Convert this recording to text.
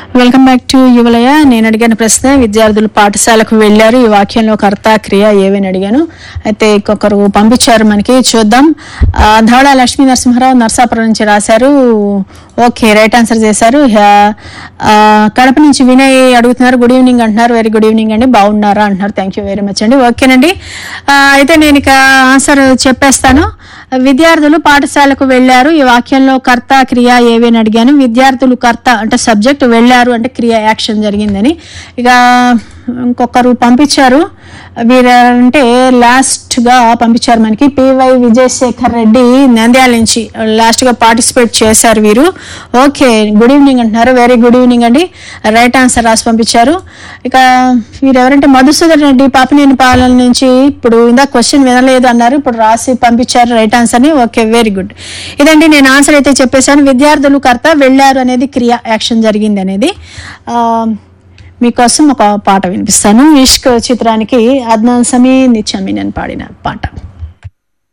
welcome back to యువలయ నేను అడిగిన ప్రశ్న విద్యార్థులు పాఠశాలకు వెళ్ళారు ఈ వాక్యంలో కర్త క్రియ ఏవని అడిగాను అయితే ఇంకొకరు పంపించారు మనకి చూద్దాం ఆ, ధవళ లక్ష్మీ నరసింహారావు నర్సాపురం నుంచి రాశారు ఓకే రైట్ ఆన్సర్ చేశారు హా- ఆ, కడప నుంచి వినయ్ అడుగుతున్నారు గుడ్ ఈవినింగ్ అంటున్నారు వెరీ గుడ్ ఈవినింగ్ అండి బాగున్నారా అంటున్నారు థ్యాంక్ యూ వెరీ మచ్ అండి ఓకేనండి ఆ, అయితే నేను ఇక ఆన్సర్ చెప్పేస్తాను విద్యార్థులు పాఠశాలకు వెళ్ళారు ఈ వాక్యంలో కర్త క్రియ ఏవి అని అడిగాను విద్యార్థులు కర్త అంటే సబ్జెక్ట్ వెళ్ళారు అంటే క్రియ యాక్షన్ జరిగిందని ఇక ఇంకొకరు పంపించారు వీరు అంటే లాస్ట్ గా పంపించారు మనకి పివై విజయశేఖర్ రెడ్డి నంద్యాల నుంచి లాస్ట్ గా పార్టిసిపేట్ చేశారు వీరు ఓకే గుడ్ ఈవినింగ్ అంటున్నారు వెరీ గుడ్ ఈవినింగ్ అండి రైట్ ఆన్సర్ రాసి పంపించారు ఇక వీరు ఎవరంటే మధుసూదన్ రెడ్డి పాపినేని పాలన నుంచి ఇప్పుడు ఇందా క్వశ్చన్ వినలేదు అన్నారు ఇప్పుడు రాసి పంపించారు రైట్ ఆన్సర్ ని ఓకే వెరీ గుడ్ ఇదండి నేను ఆన్సర్ అయితే చెప్పేశాను విద్యార్థులు కర్త వెళ్ళారు అనేది క్రియ యాక్షన్ జరిగింది అనేది ఆ, మీకోసం ఒక పాట వినిపిస్తాను ఇష్క్ చిత్రానికి అద్నాన్ సమీ నిత్యమీనన్ పాడిన పాట